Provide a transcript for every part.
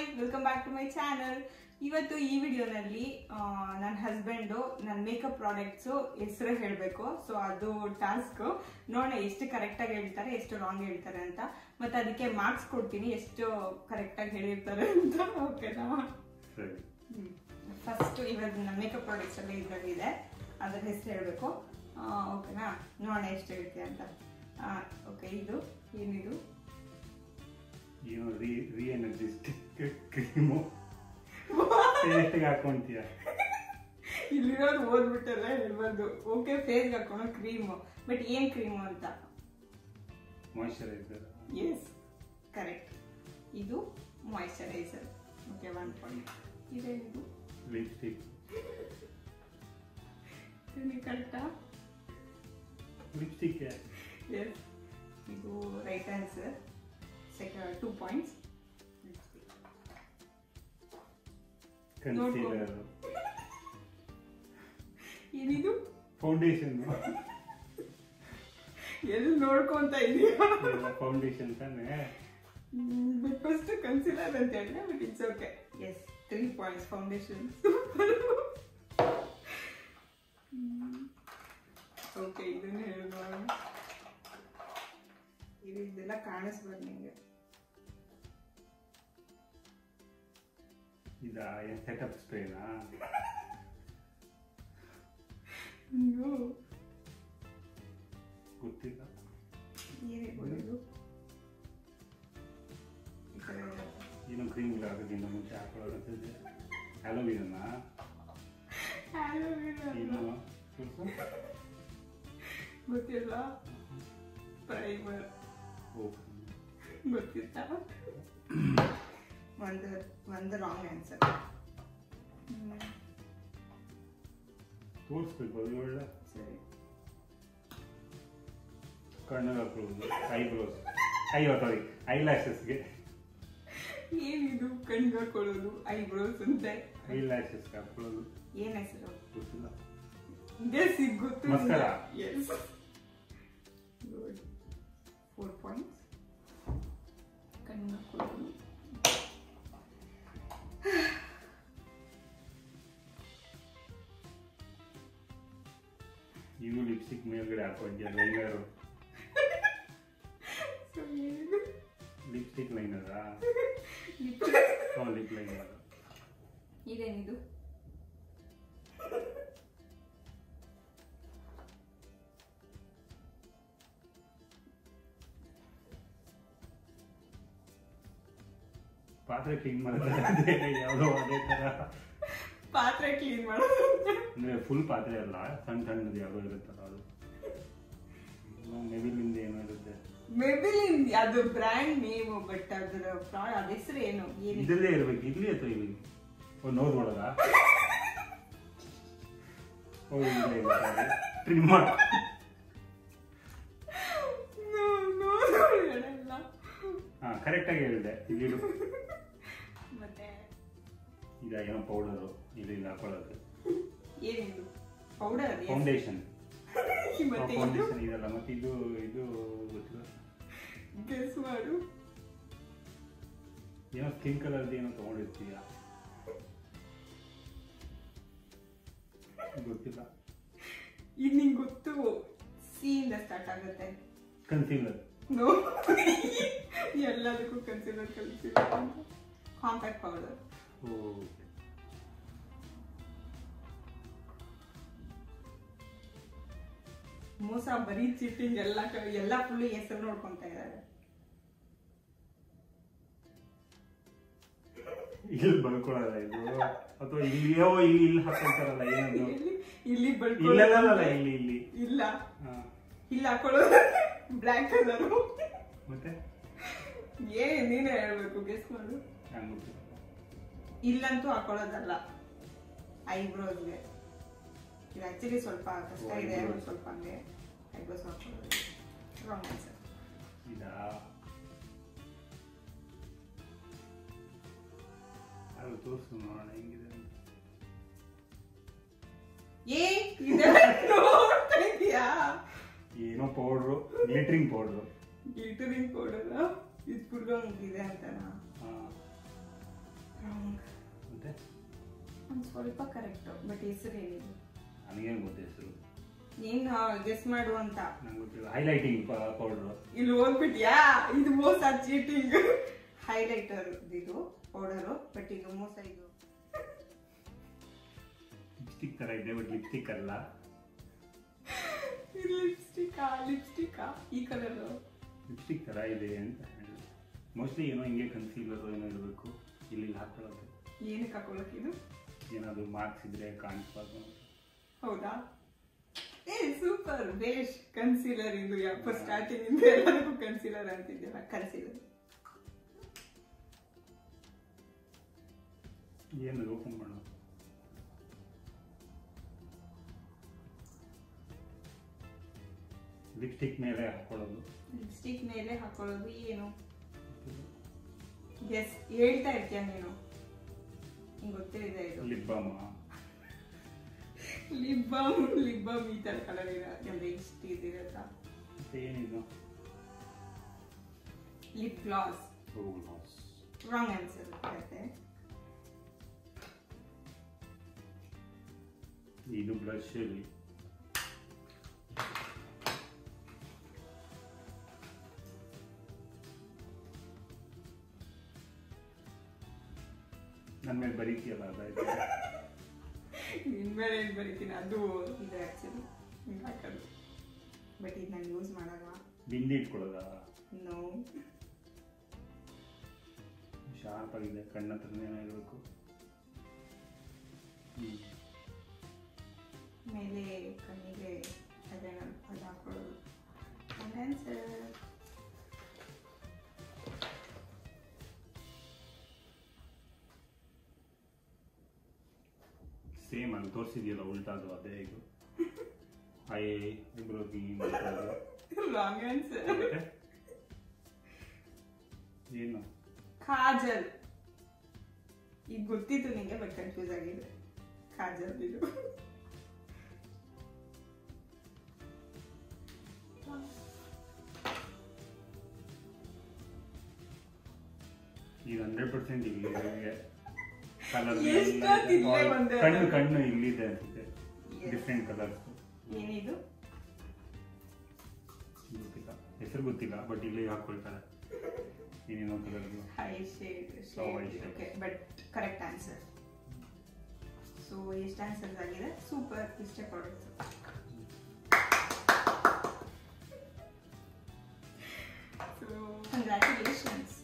Welcome back to my channel ಇವತ್ತು ಈ ವಿಡಿಯೋನಲ್ಲಿ ನನ್ನ ಹಸ್ಬೆಂಡು ನನ್ನ ಮೇಕಪ್ ಪ್ರಾಡಕ್ಟ್ಸು ಹೆಸರು ಹೇಳಬೇಕು ಸೊ ಅದು ಟಾಸ್ಕ್ ನೋಡೋಣ ಎಷ್ಟು ಕರೆಕ್ಟಾಗಿ ಹೇಳ್ತಾರೆ ಎಷ್ಟು ರಾಂಗ್ ಹೇಳ್ತಾರೆ ಅಂತ ಮತ್ತೆ ಅದಕ್ಕೆ ಮಾರ್ಕ್ಸ್ ಕೊಡ್ತೀನಿ ಎಷ್ಟು ಕರೆಕ್ಟಾಗಿ ಹೇಳಿರ್ತಾರೆ ಅಂತ ಓಕೆನಾ ಸರಿ ಫಸ್ಟ್ ಇವಾಗ ನನ್ನ ಮೇಕಪ್ ಪ್ರಾಡಕ್ಟ್ಸ್ ಎಲ್ಲ ಇದರಲ್ಲಿದೆ ಅದ್ರ ಹೆಸರು ಹೇಳಬೇಕು ಓಕೆನಾ ನೋಡೋಣ ಎಷ್ಟು ಹೇಳ್ತೀಯ ಅಂತ ಓಕೆ ಇದು ಏನಿದು ಏನು ರೀ ರೀ ಎನರ್ಜಿಸ್ಟಿಕ್ ಕ್ರೀಮು ಟೇಸ್ಟಿಗೆ ಹಾಕೊಂತೀಯ ಇಲ್ಲಿರೋದು ಓದ್ಬಿಟ್ಟಲ್ಲ ಹೇಳ್ಬಾರ್ದು ಓಕೆ ಫೇಸ್ಗೆ ಹಾಕೋಣ ಕ್ರೀಮು ಬಟ್ ಏನ್ ಕ್ರೀಮು ಅಂತ ಮಾಯ್ಶ್ಚರೈಸರ್ ಎಸ್ ಕರೆಕ್ಟ್ ಇದು ಮಾಯಿಶ್ಚರೈಸರ್ ಓಕೆ ಒನ್ ಪಾಯಿಂಟ್ ಇದೇನಿದು ಲಿಪ್ಸ್ಟಿಕ್ ಕರೆಕ್ಟಾ ಲಿಪ್ಸ್ಟಿಕ್ ಎಸ್ ಇದು right answer second two points concealer ಏನಿದು ಫೌಂಡೇಶನ್ ಎಲ್ಲಿ ನೋಡ್ಕೊಂತ ಇದೀಯಾ ಫೌಂಡೇಶನ್ ತಾನೇ ಬಟ್ ಫಸ್ಟ್ ಕನ್ಸಿಲರ್ ಅಂತ ಹೇಳಿದ್ರೆ but it's okay yes three points foundation okay ಇದನ್ನ ಹೇಳುವ ಇದು ಇದೆಲ್ಲ ಕಾಣಿಸ್ಬಾರ್ದು ನಿಂಗೆ ಇದಾ ಏನು ಸೆಟಪ್ ಸ್ಪ್ರೇನಾ ಅಯ್ಯೋ ಗೊತ್ತಿಲ್ಲ ಏನಿರ್ಬೋದು ಇದು ಈ ಕಡೆ ಏನು ಕ್ರೀಮ್ ಹಾಕೋದ್ರಿಂದ ಮುಂಚೆ ಹಾಕೊಳ್ಳೋದಂತಿದೆ ಅಲೋವಿನಾ Halloween ಏನು ಅಲ್ಲ. ತೋರ್ಸು. ಗೊತ್ತಿಲ್ಲ ಪ್ರೈಮರ್ ಓ ಗೊತ್ತಿತ್ತ ಒಂದು ಒಂದು ರಾಂಗ್ ಆನ್ಸರ್ ತೋರಿಸ್ಬೇಕು ಅದು ಒಳ್ಳೆ ಸರಿ ಕಣ್ಣಲ್ಲಿ ಹಾಕೊಳ್ಳೋದು ಐಬ್ರೋಸ್ ಅಯ್ಯೋ ಸಾರಿ ಐ ಲ್ಯಾಶಸ್ಗೆ ಏನಿದು ಕಣ್ಗೆ ಹಾಕೊಳ್ಳೋದು ಐಬ್ರೋಸ್ ಅಂತೆ ಐ ಲ್ಯಾಶಸ್ಗೆ ಹಾಕೊಳ್ಳೋದು ಏನ್ ಹೆಸರು ಗೊತ್ತಿಲ್ಲ ಗೆಸ್ ಈಗ ಗೊತ್ತು Mascara. Yes good four points ಕಣ್ಣು ಹಾಕೊಳ್ಳೋದು ಇವು ಲಿಪ್ಸ್ಟಿಕ್ ಮೇಲ್ಗಡೆ ಹಾಕೊಂಡ್ಯ ಲೈನರು ಸೊ ಏನಿದು ಲಿಪ್ಸ್ಟಿಕ್ ಲೈನರಾ Lip- ಹ್ಞೂ ಲಿಪ್ ಲೈನರ್ ಇದೇನಿದು ಪಾತ್ರೆ ಕ್ಲೀನ್ ಮಾಡಿದ್ರೆ ಯಾವುದೋ ಅದೇ ಥರ ಪಾತ್ರೆ ಕ್ಲೀನ್ ಮಾಡೋದು ಅಂದರೆ ಫುಲ್ ಪಾತ್ರೆ ಅಲ್ಲ ಸಣ್ಣ ಸಣ್ಣದು ಯಾವುದೋ ಇರುತ್ತಲ್ಲ ಅದು ಮೆಬಿಲಿಂದ ಏನೋ ಇರುತ್ತೆ ಮೆಬಿಲಿನ್ ಅದು ಬ್ರ್ಯಾಂಡ್ ನೇಮ್ ಬಟ್ ಅದರ ಫ್ರಾಡ್ ಅದ ಹೆಸರು ಏನು ಏನಿದೆ ಇದರಲ್ಲೇ ಇರ್ಬೇಕು ಇಲ್ಲಿ ಅಥವಾ ಇಲ್ಲಿ ಒಂದು ನೋಡ್ ಮಾಡೋದಾ ಓ ಇಲ್ಲ ಇಲ್ಲ ಟ್ರಿಮ್ ಮಾಡಿ ಹೇಳಲ್ಲ ಹಾಂ ಕರೆಕ್ಟಾಗಿ ಹೇಳಿದೆ ಇಲ್ಲಿ ಮತ್ತೆ ಈಗ ಏನೋ ಪೌಡರು ಇಲ್ಲಿ ಹಾಕೊಳ್ಳೋದು ಏನಿದು ಪೌಡರ್ ಫೌಂಡೇಶನ್ ಮತ್ತೆ ಇದು ಫೌಂಡೇಶನ್ ಇದಲ್ಲ ಮತ್ತೆ ಇದು ಇದು ಗೊತ್ತಿಲ್ಲ ಗೆಸ್ ಮಾಡು ಏನೋ ಸ್ಕಿನ್ ಕಲರ್ದು ಏನೋ ತೊಗೊಂಡಿರ್ತೀಯ ಗೊತ್ತಿಲ್ಲ ಇದು ನಿಂಗೆ ಗೊತ್ತು ಸಿ ಇಂದ ಸ್ಟಾರ್ಟ್ ಆಗುತ್ತೆ ಕನ್ಸೀಲರ್ ನೋ ಎಲ್ಲದಕ್ಕೂ ಕನ್ಸಿಡರ್ ಕಲಿಸಿಲ್ಲ ಕಾಂಪ್ಯಾಕ್ಟ್ ಪೌಡರ್ ಓ ಮೋಸ ಬರೀ ಚೀಟಿಂಗ್ ಎಲ್ಲ ಕ- ಎಲ್ಲ ಫುಲ್ ಹೆಸರು ನೋಡ್ಕೊಂತ ಇದ್ದಾರೆ ಇಲ್ಲಿ ಬರ್ಕೊಳ್ಳಲ್ಲ ಇದು ಅಥವಾ ಇಲ್ಲಿಯೋ ಇಲ್ಲಿ ಇಲ್ಲಿ ಹಾಕೊಳ್ತಾರಲ್ಲ ಏನದು ಇಲ್ಲಿ ಇಲ್ಲಿ ಇಲ್ಲಲ್ಲ ಬಳ್ಕೊಳ್ಳೋದು ಇಲ್ಲಿ ಇಲ್ಲಿ ಇಲ್ಲ ಹಾ. ಇಲ್ಲಿ ಹಾಕೊಳ್ಳೋದು ಬ್ಲ್ಯಾಕ್ ಕಲರು ಮತ್ತೆ ಏನ್ ನೀನೇ ಹೇಳ್ಬೇಕು ಗೆಸ್ ಮಾಡು ನಂಗ್ ಗೊತ್ತಿಲ್ಲ. ಇಲ್ಲಂತೂ ಹಾಕೊಳ್ಳೋದಲ್ಲ ಐಬ್ರೋಸ್ಗೆ ಇದು ಆಕ್ಚುಲಿ ಸ್ವಲ್ಪ ಕಷ್ಟ ಓ, ಇದೆ eyebrows. ಒಂದ್ ಸ್ವಲ್ಪ ಹಂಗೆ ಐಬ್ರೋಸ್ ಹಾಕೊಳ್ಳೋದು ರಾಂಗ್ ಆನ್ಸರ್ ಇದಾ ಅದು ತೋರಿಸು ನೋಡೋಣ ಹೆಂಗಿದೆ ಅಂತ. ಏ ಇದೆಲ್ಲ ನೋಡ್ತಾ ಇದೀಯಾ ಏನೋ powder glittering powder glittering powder ಇದು ಫುಲ್ ಇದೆ ಅಂತನಾ ಒಂದು ಸ್ವಲ್ಪ ಕರೆಕ್ಟ್ ಬಟ್ ಹೆಸರು ಏನಿದೆ ನನಗೇನು ಗೊತ್ತು ಹೆಸರು ನೀನ್ ಗೆಸ್ ಮಾಡು ಅಂತ ನಂಗೆ ಗೊತ್ತಿಲ್ಲ ಹೈಲೈಟಿಂಗ್ ಪೌಡ್ರು ಇಲ್ಲಿ ಓದ್ಬಿಟ್ಯಾ ಇದು ಮೋಸ ಚೀಟಿಂಗ್ ಹೈಲೈಟರ್ ಇದು ಪೌಡರು ಬಟ್ ಇದು ಮೋಸ ಇದು ಲಿಪ್ಸ್ಟಿಕ್ ಥರ ಇದೆ ಬಟ್ ಲಿಪ್ಸ್ಟಿಕ್ ಅಲ್ಲ ಲಿಪ್ಸ್ಟಿಕಾ ಲಿಪ್ಸ್ಟಿಕಾ ಈ ಕಲರ್ ಲಿಪ್ಸ್ಟಿಕ್ ಥರ ಇದೆ ಅಂತ ಹೇಳಿ ಮೋಸ್ಟ್ಲಿ ಏನೋ ಹಿಂಗೆ ಕನ್ಸೀಲರ್ ಏನೋ ಇರಬೇಕು ಇಲ್ಲಿ ಹಾಕೊಳ್ಳೋದು ಏನಕ್ಕೆ ಹಾಕೊಳಕ್ ಇದು ಏನಾದರೂ ಮಾರ್ಕ್ಸ್ ಇದ್ರೆ ಕಾಣಿಸ್ಬಾರ್ದು ಅಂತ. ಹೌದಾ ಏ ಸೂಪರ್ ಬೇಷ್ ಕನ್ಸೀಲರ್ ಇದು ಯಪ್ಪ ಸ್ಟಾರ್ಟಿಂಗ್ ಇಂದ ಎಲ್ಲರಿಗೂ ಕನ್ಸೀಲರ್ ಅಂತಿದ್ಯಲ್ಲ ಕನ್ಸೀಲರ್ ಏನು ಓಪನ್ ಮಾಡೋ ಲಿಪ್ಸ್ಟಿಕ್ ಮೇಲೆ ಹಾಕೊಳ್ಳೋದು ಲಿಪ್ಸ್ಟಿಕ್ ಮೇಲೆ ಹಾಕೊಳ್ಳೋದು ಏನು ಗೆಸ್ ಹೇಳ್ತಾ ಇರ್ತೀಯ ನೀನು ನಿಂಗೆ ಗೊತ್ತಿದೆ ಇದು lip balm lip balm lip balm ಈ ತರ ಕಲರ್ ಇರೋ ಅಂದ್ರೆ ಇಷ್ಟು ಇದಿರತ್ತ ಮತ್ತೆ ಏನಿದು lip gloss rolls wrong answer ಮತ್ತೆ ಇದು ಬ್ಲಷ್ ಇಲ್ಲಿ ನನ್ನ ಮೇಲೆ ಬರೀತೀಯಲ್ಲ ಅದಾಯ್ತು ನಿನ್ ಮೇಲೆ ಏನ್ ಬರೀತೀನಿ ಅದು ಇದೆ ಆಕ್ಚುಲಿ ಹಿಂಗೆ ಹಾಕೋದು ಬಟ್ ಇದು ನಾನು ಯೂಸ್ ಮಾಡಲ್ಲ ಬಿಂದಿ ಇಟ್ಕೊಳ್ಳೋದ ನೋ ಶಾರ್ಪ್ ಆಗಿದೆ ಕಣ್ಣ ಹತ್ರನೇ ಇರಬೇಕು ಮೇಲೆ ಕಣ್ಣಿಗೆ ಅದೇ ಅದು ಹಾಕೊಳ್ಳೋದು ಆನ್ಸರ್ ಸೇಮ್ ಅಲ್ಲಿ ತೋರಿಸಿದೆಯಲ್ಲ ಉಲ್ಟಾದು ಅದೇ ಇದು ಐ ಇಬ್ರೋಗಿ ರಾಂಗ್ ಆನ್ಸರ್ ಮತ್ತೆ ಏನು ಕಾಜಲ್ ಈಗ ಗೊತ್ತಿತ್ತು ನಿಂಗೆ ಬಟ್ ಕನ್ಫ್ಯೂಸ್ ಆಗಿದೆ ಕಾಜಲ್ ಇದು ಈಗ ಹಂಡ್ರೆಡ್ ಪರ್ಸೆಂಟ್ ಇಲ್ಲಿ ಕಲರ್ ಎಷ್ಟೊತ್ತು ಇಲ್ಲೇ ಬಂದೆ ಕಣ್ಣು ನಾನು? ಕಣ್ಣು ಇಲ್ಲಿದೆ ಅನ್ಸುತ್ತೆ Yes. ಡಿಫ್ರೆಂಟ್ ಕಲರ್ಸ್ ಏನಿದು ಗೊತ್ತಿಲ್ಲ ಹೆಸರು ಗೊತ್ತಿಲ್ಲ ಬಟ್ ಇಲ್ಲಿ ಹಾಕೊಳ್ತಾರೆ ಏನೇನೋ colour high shade Oh, high shade. Okay but correct answer so ಎಷ್ಟು ಆನ್ಸರ್ಸ್ ಆಗಿದೆ ಸೂಪರ್ ಇಷ್ಟೇ ಪ್ರಾಡಕ್ಟ್ಸ್ ಸೊ ಕಂಗ್ರ್ಯಾಚುಲೇಷನ್ಸ್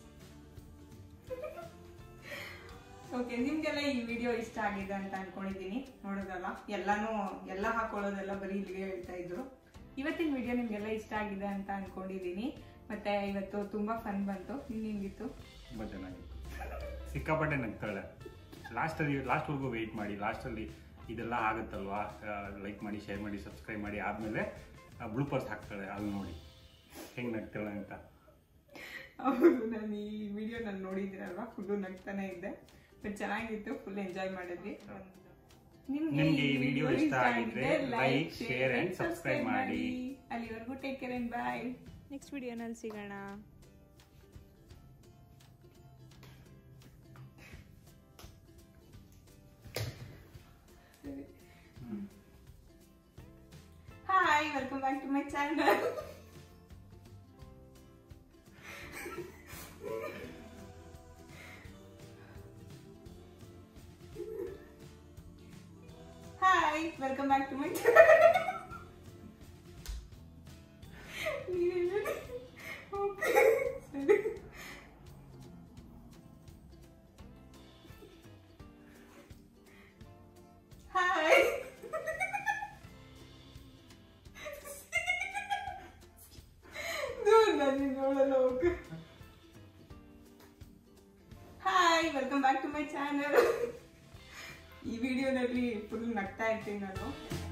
ಓಕೆ ನಿಮ್ಗೆಲ್ಲ ಈ ವಿಡಿಯೋ ಇಷ್ಟ ಆಗಿದೆ ಅಂತ ಅನ್ಕೊಂಡಿದ್ದೀನಿ ನೋಡೋದಲ್ಲ ಎಲ್ಲಾನು ಎಲ್ಲ ಹಾಕೊಳ್ಳೋದೆಲ್ಲ ಬರೀ ಇಲ್ಲಿಗೆ ಹೇಳ್ತಾ ಇದ್ರು ಇವತ್ತಿನ ವಿಡಿಯೋ ನಿಮ್ಗೆಲ್ಲ ಇಷ್ಟ ಆಗಿದೆ ಅಂತ ಅನ್ಕೊಂಡಿದ್ದೀನಿ ಮತ್ತೆ ಇವತ್ತು ತುಂಬಾ ಫನ್ ಬಂತು ನಿನ್ ಹೆಂಗಿತ್ತು ತುಂಬ ಚೆನ್ನಾಗಿತ್ತು ಸಿಕ್ಕಾಪಟ್ಟೆ ನಗ್ತಾಳೆ ಲಾಸ್ಟಲ್ಲಿ ಲಾಸ್ಟ್ವರೆಗೂ ವೆಯ್ಟ್ ಮಾಡಿ ಲಾಸ್ಟಲ್ಲಿ ಇದೆಲ್ಲ ಆಗುತ್ತಲ್ವಾ ಲೈಕ್ ಮಾಡಿ ಶೇರ್ ಮಾಡಿ ಸಬ್ಸ್ಕ್ರೈಬ್ ಮಾಡಿ ಆದಮೇಲೆ ಬ್ಲೂಪರ್ಸ್ ಹಾಕ್ತಾಳೆ ಅಲ್ಲಿ ನೋಡಿ ಹೆಂಗೆ ನಗ್ತಾಳೆ ಅಂತ ಹೌದು ನಾನು ಈ ವಿಡಿಯೋ ನಾನು ನೋಡಿದ್ದೀರಲ್ವಾ ಫುಲ್ಲು ನಗ್ತಾನೆ ಇದ್ದೆ ಬಟ್ ಚೆನ್ನಾಗಿತ್ತು ಫುಲ್ ಎಂಜಾಯ್ ಮಾಡಿದ್ವಿ ನಿಮ್ಗೆ ಈ video ಇಷ್ಟ ಆಗಿದ್ರೆ like, share and subscribe ಮಾಡಿ. ಅಲ್ಲಿವರೆಗೂ take care and bye next ವಿಡಿಯೋನಲ್ಲಿ ಸಿಗೋಣ hi welcome back to my channel hi welcome back to my hi ದೂರ ನಾನು ನೋಡಲ್ಲ ಹೋಗು hi welcome back to my channel ಈ ವಿಡಿಯೋದಲ್ಲಿ ಫುಲ್ ನಗ್ತಾ ಇರ್ತೀನಿ ನಾನು